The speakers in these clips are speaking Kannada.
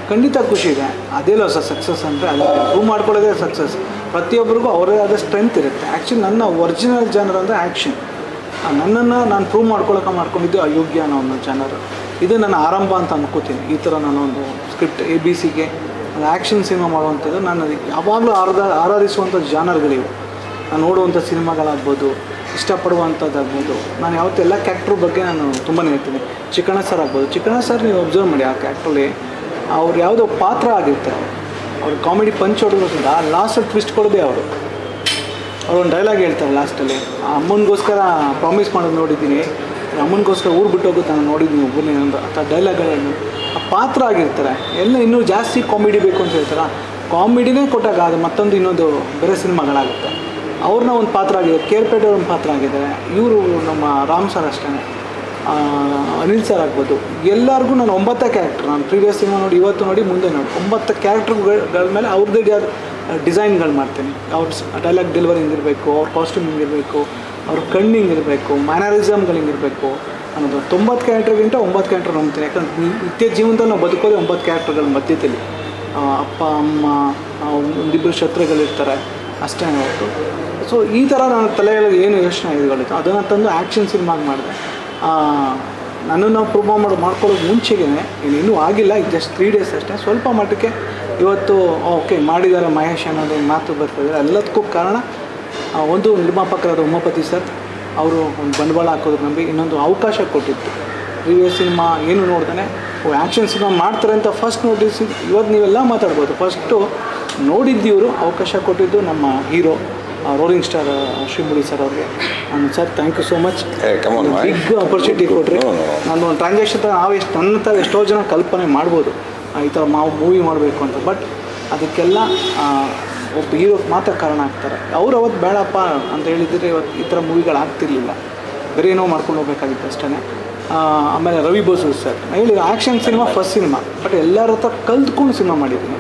ಖಂಡಿತ ಖುಷಿ ಇದೆ ಅದೇಲ್ಲ ಸರ್ ಸಕ್ಸಸ್ ಅಂದರೆ ಅದು ಪ್ರೂವ್ ಮಾಡ್ಕೊಳ್ಳೋದೇ ಸಕ್ಸಸ್ ಪ್ರತಿಯೊಬ್ಬರಿಗೂ ಅವರೇ ಆದ ಸ್ಟ್ರೆಂತ್ ಇರುತ್ತೆ ಆ್ಯಕ್ಚುಲಿ ನನ್ನ ಒರಿಜಿನಲ್ ಜನರ್ ಅಂದರೆ ಆ್ಯಕ್ಷನ್ ನನ್ನನ್ನು ನಾನು ಪ್ರೂವ್ ಮಾಡ್ಕೊಳಕ್ಕೆ ಮಾಡ್ಕೊಂಡಿದ್ದು ಅಯೋಗ್ಯ ಅನ್ನೋ ಒಂದು ಜನರು ಇದು ನನ್ನ ಆರಂಭ ಅಂತ ಅನ್ಕೋತೀನಿ ಈ ಥರ ನಾನು ಒಂದು ಸ್ಕ್ರಿಪ್ಟ್ ಎ ಬಿ ಸಿಗೆ ಒಂದು ಆ್ಯಕ್ಷನ್ ಸಿನಿಮಾ ಮಾಡುವಂಥದ್ದು ನಾನು ಯಾವಾಗಲೂ ಆರಾಧ ಆರಾಧಿಸುವಂಥ ಜಾನರ್ಗಳಿವು ನಾನು ನೋಡುವಂಥ ಸಿನಿಮಾಗಳಾಗ್ಬೋದು ಇಷ್ಟಪಡುವಂಥದ್ದಾಗ್ಬೋದು ನಾನು ಯಾವತ್ತೂ ಎಲ್ಲ ಕ್ಯಾರೆಕ್ಟ್ರ್ ಬಗ್ಗೆ ನಾನು ತುಂಬಾ ಹೇಳ್ತೀನಿ ಚಿಕ್ಕಣ್ಣ ಸರ್ ಆಗ್ಬೋದು ಚಿಕ್ಕಣ್ಣ ಸರ್ ನೀವು ಅಬ್ಸರ್ವ್ ಮಾಡಿ ಆ ಕ್ಯಾರೆಕ್ಟ್ರಲ್ಲಿ ಅವ್ರು ಯಾವುದೋ ಪಾತ್ರ ಆಗಿರ್ತಾರೆ ಅವ್ರು ಕಾಮಿಡಿ ಪಂಚ್ ಹೊಡೆದ್ರಿಂದ ಲಾಸ್ಟ್ ಟ್ವಿಸ್ಟ್ ಕೊಡೋದೇ ಅವರು ಅವ್ರು ಒಂದು ಡೈಲಾಗ್ ಹೇಳ್ತಾರೆ ಲಾಸ್ಟಲ್ಲಿ ಅಮ್ಮನಿಗೋಸ್ಕರ ಪ್ರಾಮಿಸ್ ಮಾಡೋದು ನೋಡಿದ್ದೀನಿ ಅಮ್ಮನಿಗೋಸ್ಕರ ಊರು ಬಿಟ್ಟು ಹೋಗುತ್ತೆ ನಾನು ನೋಡಿದ್ದೀನಿ ಒಬ್ಬನೇ ಅಂತ ಆ ಡೈಲಾಗ್ಗಳನ್ನು ಆ ಪಾತ್ರ ಆಗಿರ್ತಾರೆ ಎಲ್ಲ ಇನ್ನೂ ಜಾಸ್ತಿ ಕಾಮಿಡಿ ಬೇಕು ಅಂತ ಹೇಳ್ತಾರೆ ಕಾಮಿಡಿನೇ ಕೊಟ್ಟಾಗ ಅದು ಮತ್ತೊಂದು ಇನ್ನೊಂದು ಬೇರೆ ಸಿನಿಮಾಗಳಾಗುತ್ತೆ ಅವ್ರನ್ನ ಒಂದು ಪಾತ್ರ ಆಗಿದೆ ಕೇರ್ಪೇಟೆ ಒಂದು ಪಾತ್ರ ಆಗಿದ್ದಾರೆ ಇವರು ನಮ್ಮ ರಾಮ್ ಸರ್ ಅಷ್ಟೇ ಅನಿಲ್ ಸರ್ ಆಗ್ಬೋದು ಎಲ್ಲರಿಗೂ ನಾನು ಒಂಬತ್ತು ಕ್ಯಾರೆಕ್ಟರ್ ನಾನು ಪ್ರೀವಿಯಸ್ ಸಿನಿಮಾ ನೋಡಿ ಇವತ್ತು ನೋಡಿ ಮುಂದೆ ನೋಡಿ ಒಂಬತ್ತು ಕ್ಯಾರೆಕ್ಟರ್ಗಳ ಮೇಲೆ ಅವ್ರದ್ದೇ ಆದ ಡಿಸೈನ್ಗಳು ಮಾಡ್ತೀನಿ ಅವ್ರ ಡೈಲಾಗ್ ಡೆಲಿವರಿ ಹಿಂಗಿರಬೇಕು ಅವ್ರ ಕಾಸ್ಟ್ಯೂಮ್ ಹಿಂಗಿರಬೇಕು ಅವ್ರ ಕಣ್ಣು ಹಿಂಗಿರಬೇಕು ಮ್ಯಾನರಿಸಮ್ಗಳು ಹಿಂಗಿರಬೇಕು ಅನ್ನೋದು ತೊಂಬತ್ತು ಕ್ಯಾರೆಕ್ಟರ್ಗಿಂತ ಒಂಬತ್ತು ಕ್ಯಾರೆಕ್ಟರ್ ನಂಬ್ತೀನಿ ಯಾಕಂದ್ರೆ ನಿ- ನಿತ್ಯ ಜೀವನದಲ್ಲಿ ನಾವು ಬದುಕೋದೇ ಒಂಬತ್ತು ಕ್ಯಾರೆಕ್ಟರ್ಗಳ ಮಧ್ಯದಲ್ಲಿ ಆ, ಅಪ್ಪ ಅಮ್ಮ ಆ, ಒಂದಿಬ್ಬರು ಶತ್ರುಗಳಿರ್ತಾರೆ ಅಷ್ಟೇ ಹೊರತು ಸೊ ಈ ಥರ ನನ್ನ ತಲೆಯಲ್ಲಿ ಏನು ಯೋಚನೆ ಇದುಗಳಿತ್ತು ಅದನ್ನು ತಂದು ಆ್ಯಕ್ಷನ್ ಸಿನಿಮಾಗೆ ಮಾಡಿದೆ ನನ್ನನ್ನು ನಾವು ಪ್ರೂವ್ ಮಾಡಿ ಮಾಡ್ಕೊಳ್ಳೋದು ಮುಂಚೆಗೆ ಇನ್ನೂ ಆಗಿಲ್ಲ ಇದು ಜಸ್ಟ್ ತ್ರೀ ಡೇಸ್ ಅಷ್ಟೇ ಸ್ವಲ್ಪ ಮಟ್ಟಕ್ಕೆ ಇವತ್ತು ಓಕೆ ಮಾಡಿದ್ದಾರೆ ಮಹೇಶ್ ಅನ್ನೋದು ಒಂದು ಮಾತು ಬರ್ತಿದ್ದಾರೆ ಎಲ್ಲದಕ್ಕೂ ಕಾರಣ ಆ, ಒಂದು ನಿರ್ಮಾಪಕರಾದ ಉಮಾಪತಿ ಸರ್ ಅವರು ಒಂದು ಬಂಡವಾಳ ಹಾಕೋದು ನಂಬಿ ಇನ್ನೊಂದು ಅವಕಾಶ ಕೊಟ್ಟಿತ್ತು ಪ್ರೀವಿಯಸ್ ಸಿನಿಮಾ ಏನು ನೋಡ್ತಾನೆ ಓ ಆ್ಯಕ್ಷನ್ ಸಿನಿಮಾ ಮಾಡ್ತಾರೆ ಅಂತ ಫಸ್ಟ್ ನೋಟಿಸ್ ಇವತ್ತು ನೀವೆಲ್ಲ ಮಾತಾಡ್ಬೋದು ಫಸ್ಟು ನೋಡಿದ್ದಿವರು ಅವಕಾಶ ಕೊಟ್ಟಿದ್ದು ನಮ್ಮ hero rolling star Srimurali sir ಅವ್ರಿಗೆ ನಾನು sir thank you so much Hey, come on, man. Big opportunity ಕೊಟ್ಟರೆ No, no. ನಾನು ಒಂದು ಟ್ರಾನ್ಸಾಕ್ಷನ್ ನಾವು ಎಷ್ಟು ನನ್ನ ಥರ ಎಷ್ಟೋ ಜನ ಕಲ್ಪನೆ ಮಾಡ್ಬೋದು ಆ, ಈ ಥರ ನಾವು ಮೂವಿ ಮಾಡಬೇಕು ಅಂತ ಬಟ್ ಅದಕ್ಕೆಲ್ಲ ಆ, ಒಬ್ಬ ಹೀರೋಗೆ ಮಾತ್ರ ಕಾರಣ ಆಗ್ತಾರೆ ಅವ್ರು ಅವತ್ತು ಬೇಡಪ್ಪ ಅಂತ ಹೇಳಿದರೆ ಇವತ್ತು ಈ ಥರ ಮೂವಿಗಳು ಆಗ್ತಿರ್ಲಿಲ್ಲ ಬೇರೆ ಏನೋ ಮಾಡ್ಕೊಂಡು ಹೋಗ್ಬೇಕಾಗಿತ್ತು ಅಷ್ಟೇ ಆಮೇಲೆ ರವಿ ಬೋಸು ಸರ್ ಹೇಳಿ action cinema first cinema but ಎಲ್ಲರ ಹತ್ರ ಕಲ್ತ್ಕೊಂಡು ಸಿನಿಮಾ ಮಾಡಿದ್ದೀನಿ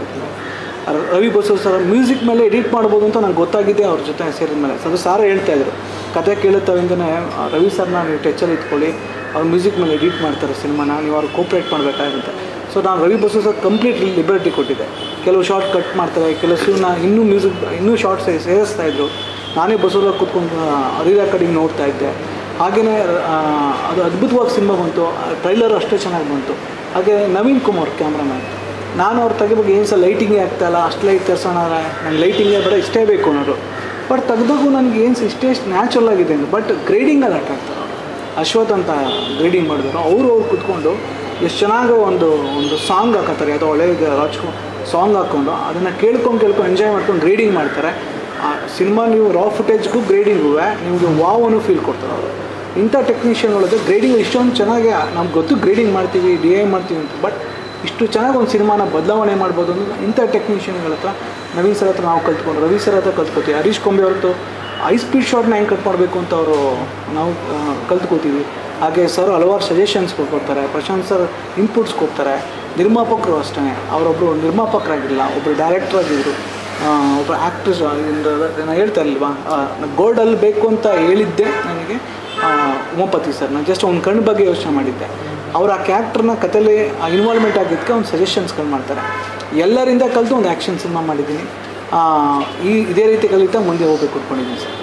ರ- ರವಿ ಬಸವ ಸರ್ ಮ್ಯೂಸಿಕ್ ಮೇಲೆ ಎಡಿಟ್ ಮಾಡ್ಬೋದು ಅಂತ ನಂಗೆ ಗೊತ್ತಾಗಿದೆ ಅವ್ರ ಜೊತೆ ಸೇರಿದ ಮೇಲೆ ಅದು ಸಾರ ಹೇಳ್ತಾ ಇದ್ರು ಕತೆ ಕೇಳುತ್ತವಿಂದನೇ ರವಿ ಸರ್ನ ನೀವು ಟಚಲ್ಲಿ ಇಟ್ಕೊಳ್ಳಿ ಅವ್ರು ಮ್ಯೂಸಿಕ್ ಮೇಲೆ ಎಡಿಟ್ ಮಾಡ್ತಾರೆ ಸಿನಿಮಾನ ನೀವು ಅವ್ರು ಕೋಪ್ರೇಟ್ ಮಾಡಬೇಕಾಗುತ್ತೆ ಸೊ ನಾನು Ravi Basrur sir complete liberty ಕೊಟ್ಟಿದ್ದೆ ಕೆಲವು ಶಾರ್ಟ್ ಕಟ್ ಮಾಡ್ತಾರೆ ಕೆಲವು ಸೀನ್ನ ಇನ್ನೂ ಮ್ಯೂಸಿಕ್ ಇನ್ನೂ ಶಾರ್ಟ್ಸ್ ಸೇರಿಸ್ತಾ ಇದ್ರು ನಾನೇ ಬಸವರಾಗ ಕೂತ್ಕೊಂಡು ರೀರಾ ಕಡೆಗೆ ನೋಡ್ತಾ ಇದ್ದೆ ಹಾಗೆಯೇ ಅದು ಅದ್ಭುತವಾಗಿ ಸಿನಿಮಾ ಬಂತು ಟ್ರೈಲರ್ ಅಷ್ಟೇ ಚೆನ್ನಾಗಿ ಬಂತು ಹಾಗೆ ನವೀನ್ ಕುಮಾರ್ ಕ್ಯಾಮ್ರಾಮ್ಯಾನ್ ನಾನು ಅವ್ರು ತೆಗಿಬೇಕು ಏನು ಸಹ ಲೈಟಿಂಗೇ ಆಗ್ತಾಯಿಲ್ಲ ಅಷ್ಟು ಲೈಟ್ ತರ್ಸೋಣ ನಂಗೆ ಲೈಟಿಂಗೇ ಬೇಡ ಇಷ್ಟೇ ಬೇಕು ಅನ್ನೋರು ಬಟ್ ತೆಗ್ದಾಗೂ ನನಗೆ ಏನು ಸಹ ಇಷ್ಟೇ ನ್ಯಾಚುರಲ್ ಆಗಿದೆ ಅಂತ ಬಟ್ ಗ್ರೇಡಿಂಗಲ್ಲಿ ಆಟ ಆಡ್ತಾರೆ ಅವ್ರು. ಅಶ್ವಥ್ ಅಂತ ಗ್ರೇಡಿಂಗ್ ಮಾಡಿದ್ರು ಅವರು ಅವ್ರು ಕುತ್ಕೊಂಡು ಎಷ್ಟು ಚೆನ್ನಾಗಿ ಒಂದು ಒಂದು ಸಾಂಗ್ ಹಾಕತ್ತಾರೆ ಯಾವುದೋ ಒಳ್ಳೆ ರಾಜ್ಕುಮಾರ್ ಸಾಂಗ್ ಹಾಕ್ಕೊಂಡು ಅದನ್ನು ಕೇಳ್ಕೊಂಡು ಕೇಳ್ಕೊಂಡು ಎಂಜಾಯ್ ಮಾಡ್ಕೊಂಡು ಗ್ರೇಡಿಂಗ್ ಮಾಡ್ತಾರೆ ಆ ಸಿನಿಮಾ ನೀವು ರಾ ಫುಟೇಜ್ಗೂ ಗ್ರೇಡಿಂಗೂ ನಿಮಗೆ ವಾವ್ ಅನ್ನೋ ಫೀಲ್ ಕೊಡ್ತಾರೆ ಅವರು ಇಂಥ ಟೆಕ್ನಿಷಿಯನ್ಗಳದ್ದು ಗ್ರೇಡಿಂಗ್ ಇಷ್ಟೊಂದು ಚೆನ್ನಾಗಿ ನಮ್ಗೆ ಗೊತ್ತು ಗ್ರೇಡಿಂಗ್ ಮಾಡ್ತೀವಿ ಡಿ ಐ ಮಾಡ್ತೀವಿ ಅಂತ ಬಟ್ ಇಷ್ಟು ಚೆನ್ನಾಗಿ ಒಂದು ಸಿನಿಮಾನ ಬದಲಾವಣೆ ಮಾಡ್ಬೋದು ಅಂದ್ರೆ ಇಂಥ ಟೆಕ್ನಿಷಿಯನ್ಗಳ ಹತ್ರ ನವೀನ್ ಸರ್ ಹತ್ರ ನಾವು ಕಲ್ತ್ಕೊಂಡು ರವಿ ಸರ್ ಹತ್ರ ಕಲ್ತ್ಕೋತೀವಿ ಹರೀಶ್ ಕೊಂಬೆ ಅವ್ರದ್ದು ಐ ಸ್ಪೀಡ್ ಶಾಟ್ನ ಹೆಂಗೆ ಕಟ್ ಮಾಡಬೇಕು ಅಂತ ಅವರು ನಾವು ಆ, ಕಲ್ತ್ಕೋತೀವಿ ಹಾಗೆ ಸರ್ ಹಲವಾರು ಸಜೆಷನ್ಸ್ ಕೊಡ್ತಾರೆ ಪ್ರಶಾಂತ್ ಸರ್ ಇನ್ಪುಟ್ಸ್ ಕೊಡ್ತಾರೆ ನಿರ್ಮಾಪಕರು ಅಷ್ಟೇ ಅವರೊಬ್ಬರು ನಿರ್ಮಾಪಕರಾಗಿಲ್ಲ ಒಬ್ಬರು ಡೈರೆಕ್ಟರ್ ಆಗಿದ್ರು ಆ, ಒಬ್ಬ ಆ್ಯಕ್ಟ್ರಸ್ ನಾನು ಹೇಳ್ತಾ ಇಲ್ವಾ ಗೋಲ್ಡಲ್ಲಿ ಬೇಕು ಅಂತ ಹೇಳಿದ್ದೆ ನನಗೆ ಆ, ಉಮಾಪತಿ ಸರ್ ನಾನು ಜಸ್ಟ್ ಒಂದು ಕಣ್ಣು ಬಗ್ಗೆ ಯೋಚನೆ ಮಾಡಿದ್ದೆ ಅವ್ರು ಆ ಕ್ಯಾರೆಕ್ಟರ್ನ ಕಥೆಯಲ್ಲಿ ಇನ್ವಾಲ್ವ್ಮೆಂಟ್ ಆಗಿದ್ದಕ್ಕೆ ಒಂದು ಸಜೆಷನ್ಸ್ಗಳು ಮಾಡ್ತಾರೆ ಎಲ್ಲರಿಂದ ಕಲಿತು ಒಂದು ಆ್ಯಕ್ಷನ್ ಸಿನಿಮಾ ಮಾಡಿದ್ದೀನಿ ಆ, ಈ ಇದೇ ರೀತಿ ಕಲಿತಾ ಮುಂದೆ ಹೋಗ್ಬೇಕು ಅಂದ್ಕೊಂಡಿದ್ದೀನಿ ಸರ್